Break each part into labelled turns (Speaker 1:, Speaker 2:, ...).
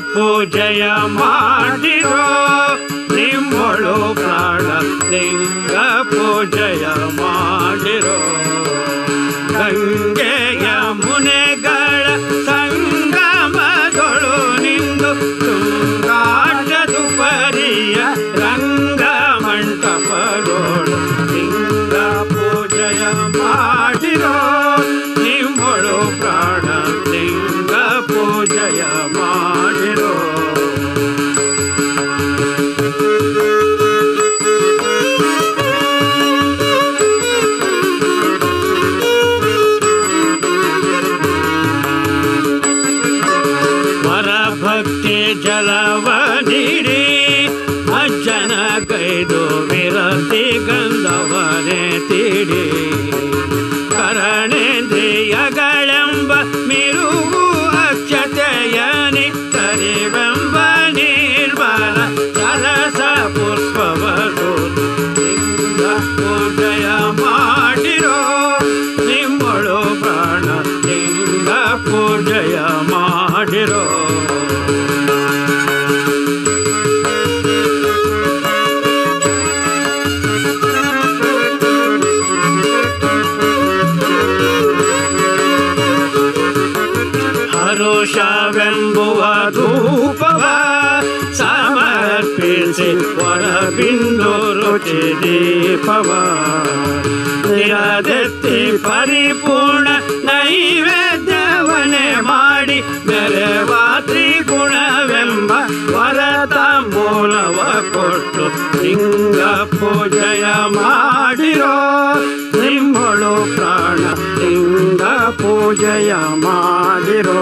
Speaker 1: ಪೂಜೆಯ ಮಾಡಿರೋ ನಿಮ್ಮಳು ಪ್ರಾಣ ಲಿಂಗ ಪೂಜೆಯ ಮಾಡಿರೋ ಗಂಗೆಯ ಮುನೆಗಳ ಸಂಗಮಗಳು ನಿಂದು ತುಂಗಾಟದು ಪರಿಯ ರಂಗ ಮಂಟಪಗಳು ಲಿಂಗ ಪೂಜೆಯ ಮಾಡಿರೋ ನಿಮ್ಮಳು ಪ್ರಾಣ ಲಿಂಗ ಪೂಜೆಯ ಮಾಡಿರೋ ಪರಭಕ್ತಿ ಜಲವ ನೀಡಿ ಅಜ್ಜನ ಕೈದು ವಿರತಿ ಗಂಧವನೆ ತೀಡಿ ಕರಣೇಂದ್ರಿಯಗಳೆಂಬ ಮಿರುಗು ಅಕ್ಷತೆಯನಿ ಕರಿವೆಂಬ ನಿರ್ಮಲ ಸರಸ ಪುಷ್ಪವರು ಲಿಂಗ ಪೂಜೆಯ ಮಾಡಿರೋ ನಿಮ್ಮಳು ಪ್ರಾಣ ಲಿಂಗ ಪೂಜೆಯ ಮಾಡಿರೋ ಹರುಷವೆಂಬುವ ಧೂಪವ ಸಮರ್ಪಿಸಿ ಹೊರಬಿಂದು ರುಚಿ ದೀಪವ ನಿರದೆತ್ತಿ ಪರಿಪೂರ್ಣ ನೈವೇದ್ಯವನೆ ಮಾಡಿ ಮೆರೆವಾ ತ್ರಿಗುಣವೆಂಬ ವರತ ಮೂಲವ ಕೊಟ್ಟು ಲಿಂಗ ಪೂಜೆಯ ಮಾಡಿರೋ ನಿಮ್ಮಳು ಪ್ರಾಣ ಲಿಂಗ ಪೂಜೆಯ ಮಾಡಿರೋ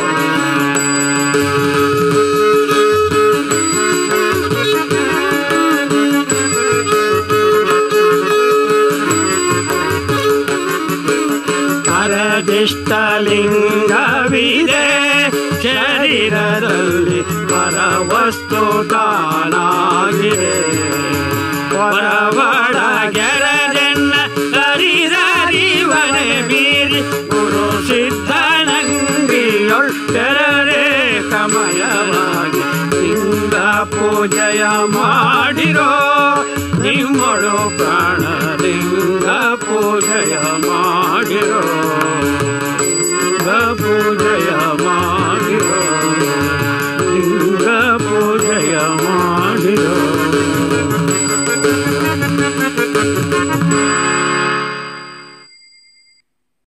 Speaker 1: ಲಿಂಗವಿದೆ ಶರೀರದಲ್ಲಿ ಪರವಸ್ತು ತಾನಾಗಿದೆ ಹೊರವಡ ಗೆರದೆನ್ನ ಹರಿದರಿವನೆ ಬೀರಿ ಗುರು ಸಿದ್ಧನಂಗಿಯೊಳ್ ತೆರರೆ ಕಮಯವಾಗಿ ಲಿಂಗ ಪೂಜೆಯ ಮಾಡಿರೋ ನಿಮ್ಮಳು ಪ್ರಾಣ ಲಿಂಗ ಪೂಜೆಯ ಮಾಡಿರೋ ಲಿಂಗ ಪೂಜೆಯ ಮಾಡಿರೋ ಲಿಂಗ ಪೂಜೆಯ ಮಾಡಿರೋ